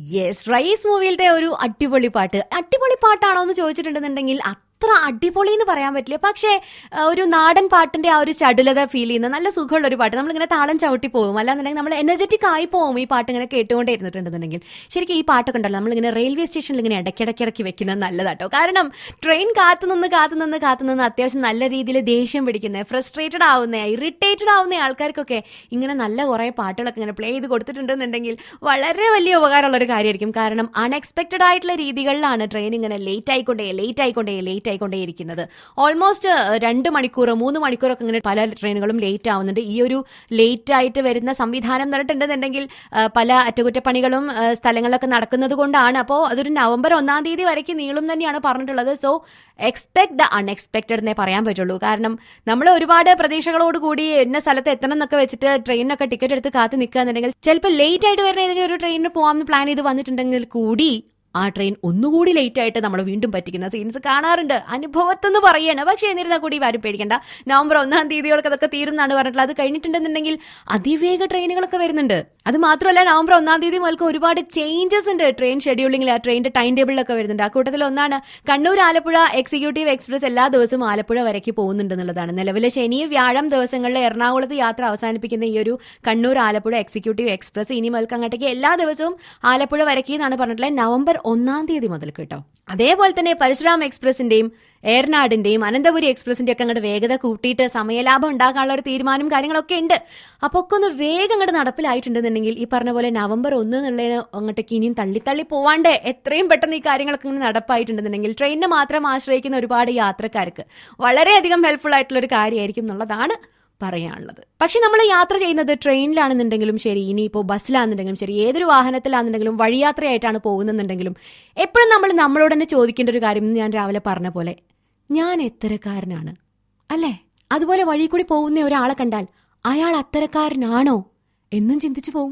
yes rice മൂവിയിലത്തെ ഒരു അടിപൊളി പാട്ട് അടിപൊളി പാട്ടാണോ എന്ന് ചോദിച്ചിട്ടുണ്ടെന്നുണ്ടെങ്കിൽ അത്ര അടിപൊളി എന്ന് പറയാൻ പറ്റില്ല പക്ഷേ ആ, ഒരു നാടൻ പാട്ടിന്റെ ആ ഒരു ചടുലത ഫീൽ ചെയ്യുന്ന നല്ല സുഖമുള്ള ഒരു പാട്ട് നമ്മളിങ്ങനെ താളം ചവിട്ടി പോകും അല്ലാന്നുണ്ടെങ്കിൽ നമ്മൾ എനർജറ്റിക് ആയി പോകും ഈ പാട്ട് ഇങ്ങനെ കേട്ടുകൊണ്ടേ ഇരുന്നിട്ടുണ്ടെന്നുണ്ടെങ്കിൽ ശരിക്കും ഈ പാട്ടൊക്കെ ഉണ്ടല്ലോ നമ്മളിങ്ങനെ റെയിൽവേ സ്റ്റേഷനിൽ ഇങ്ങനെ ഇടയ്ക്കിടയ്ക്കിടയ്ക്ക് വെക്കുന്നത് നല്ലതാട്ടോ കാരണം ട്രെയിൻ കാത്തു നിന്ന് കാത്തു നിന്ന് കാത്തു നിന്ന് അത്യാവശ്യം നല്ല രീതിയിൽ ദേഷ്യം പിടിക്കുന്ന ഫ്രസ്ട്രേറ്റഡ് ആവുന്ന ഇറിറ്റേറ്റഡ് ആവുന്ന ആൾക്കാർക്കൊക്കെ ഇങ്ങനെ നല്ല കുറേ പാട്ടുകളൊക്കെ ഇങ്ങനെ പ്ലേ ചെയ്ത് കൊടുത്തിട്ടുണ്ടെന്നുണ്ടെങ്കിൽ വളരെ വലിയ ഉപകാരമുള്ള ഒരു കാര്യമായിരിക്കും കാരണം അൺഎക്സ്പെക്റ്റഡ് ആയിട്ടുള്ള രീതികളിലാണ് ട്രെയിൻ ഇങ്ങനെ ലേറ്റ് ആയിക്കൊണ്ടേ ലേറ്റ് ആയിക്കൊണ്ടേ ലേറ്റ് ആയിക്കൊണ്ടേ ഇരിക്കുന്നത് ഓൾമോസ്റ്റ് രണ്ട് മണിക്കൂർ മൂന്ന് മണിക്കൂറൊക്കെ ഇങ്ങനെ പല ട്രെയിനുകളും ലേറ്റ് ആവുന്നുണ്ട് ഈ ഒരു ലേറ്റ് ആയിട്ട് വരുന്ന സംവിധാനം പറഞ്ഞിട്ടുണ്ടെന്നുണ്ടെങ്കിൽ ആ, പല അറ്റകുറ്റപ്പണികളും ആ, സ്ഥലങ്ങളിലൊക്കെ നടക്കുന്നത് കൊണ്ടാണ് അപ്പോൾ അതൊരു നവംബർ ഒന്നാം തീയതി വരയ്ക്ക് നീളും തന്നെയാണ് പറഞ്ഞിട്ടുള്ളത് സോ എക്സ്പെക്ട് ദ അൺഎക്സ്പെക്റ്റഡ് എന്നേ പറയാൻ പറ്റുള്ളൂ കാരണം നമ്മൾ ഒരുപാട് പ്രതീക്ഷകളോട് കൂടി എന്ന സ്ഥലത്ത് എത്തണം എന്നൊക്കെ വെച്ചിട്ട് ട്രെയിനിനൊക്കെ ടിക്കറ്റ് എടുത്ത് കാത്ത് നിൽക്കുക എന്നുണ്ടെങ്കിൽ ചിലപ്പോൾ ലേറ്റ് ആയിട്ട് വരുന്ന ഏതെങ്കിലും ഒരു ട്രെയിനിന് പോകാമെന്ന് പ്ലാൻ ചെയ്ത് വന്നിട്ടുണ്ടെങ്കിൽ കൂടി ആ ട്രെയിൻ ഒന്നുകൂടി ലേറ്റ് ആയിട്ട് നമ്മൾ വീണ്ടും പറ്റിക്കുന്ന സീൻസ് കാണാറുണ്ട് അനുഭവത്തെന്ന് പറയാണ് പക്ഷേ എന്നിരുന്നാൽ കൂടി ആരും പേടിക്കണ്ട നവംബർ ഒന്നാം തീയതിയോടൊക്കെ അതൊക്കെ തീരുന്നാണ് പറഞ്ഞിട്ടുള്ളത് അത് കഴിഞ്ഞിട്ടുണ്ടെന്നുണ്ടെങ്കിൽ അതിവേഗ ട്രെയിനുകളൊക്കെ വരുന്നുണ്ട് അത് മാത്രമല്ല നവംബർ ഒന്നാം തീയതി മുതൽക്ക് ഒരുപാട് ചേഞ്ചസ് ഉണ്ട് ട്രെയിൻ ഷെഡ്യൂളിംഗിൽ ആ ട്രെയിനിന്റെ ടൈം ടേബിളിലൊക്കെ വരുന്നുണ്ട് ആ കൂട്ടത്തിൽ ഒന്നാണ് കണ്ണൂർ ആലപ്പുഴ എക്സിക്യൂട്ടീവ് എക്സ്പ്രസ് എല്ലാ ദിവസവും ആലപ്പുഴ വരയ്ക്ക് പോകുന്നുണ്ട് എന്നുള്ളതാണ് നിലവിലെ ശനി വ്യാഴം ദിവസങ്ങളിൽ എറണാകുളത്ത് യാത്ര അവസാനിപ്പിക്കുന്ന ഈ ഒരു കണ്ണൂർ ആലപ്പുഴ എക്സിക്യൂട്ടീവ് എക്സ്പ്രസ് ഇനി മുതൽക്ക് അങ്ങോട്ടേക്ക് എല്ലാ ദിവസവും ആലപ്പുഴ വരയ്ക്ക് എന്നാണ് പറഞ്ഞിട്ടുള്ളത് നവംബർ ഒന്നാം തീയതി മുതൽ കേട്ടോ അതേപോലെ തന്നെ പരശുരാം എക്സ്പ്രസിന്റെയും ഏർനാടിന്റെയും അനന്തപുരി എക്സ്പ്രസിന്റെ ഒക്കെ അങ്ങോട്ട് വേഗത കൂട്ടിയിട്ട് സമയലാഭം ഉണ്ടാക്കാനുള്ള ഒരു തീരുമാനം കാര്യങ്ങളൊക്കെ ഉണ്ട് അപ്പൊ ഒക്കെ ഒന്ന് വേഗം അങ്ങോട്ട് നടപ്പിലായിട്ടുണ്ടെന്നുണ്ടെങ്കിൽ ഈ പറഞ്ഞ പോലെ നവംബർ ഒന്ന് എന്നുള്ളതിന് അങ്ങോട്ടേക്ക് ഇനിയും തള്ളി തള്ളി പോവാണ്ട് എത്രയും പെട്ടെന്ന് ഈ കാര്യങ്ങളൊക്കെ ഇങ്ങനെ നടപ്പായിട്ടുണ്ടെന്നുണ്ടെങ്കിൽ ട്രെയിനിനെ മാത്രം ആശ്രയിക്കുന്ന ഒരുപാട് യാത്രക്കാർക്ക് വളരെയധികം ഹെൽപ്ഫുൾ ആയിട്ടുള്ള ഒരു കാര്യമായിരിക്കും എന്നുള്ളതാണ് പറയാനുള്ളത് പക്ഷെ നമ്മൾ യാത്ര ചെയ്യുന്നത് ട്രെയിനിലാണെന്നുണ്ടെങ്കിലും ശരി ഇനിയിപ്പോൾ ബസ്സിലാണെന്നുണ്ടെങ്കിലും ശരി ഏതൊരു വാഹനത്തിലാണെന്നുണ്ടെങ്കിലും വഴിയാത്രയായിട്ടാണ് പോകുന്നുണ്ടെങ്കിലും എപ്പോഴും നമ്മൾ നമ്മളോട് തന്നെ ചോദിക്കേണ്ട ഒരു കാര്യം ഇന്ന് ഞാൻ രാവിലെ പറഞ്ഞ പോലെ ഞാൻ എത്തരക്കാരനാണ് അല്ലേ അതുപോലെ വഴി കൂടി പോകുന്ന ഒരാളെ കണ്ടാൽ അയാൾ അത്തരക്കാരനാണോ എന്നും ചിന്തിച്ചു പോകും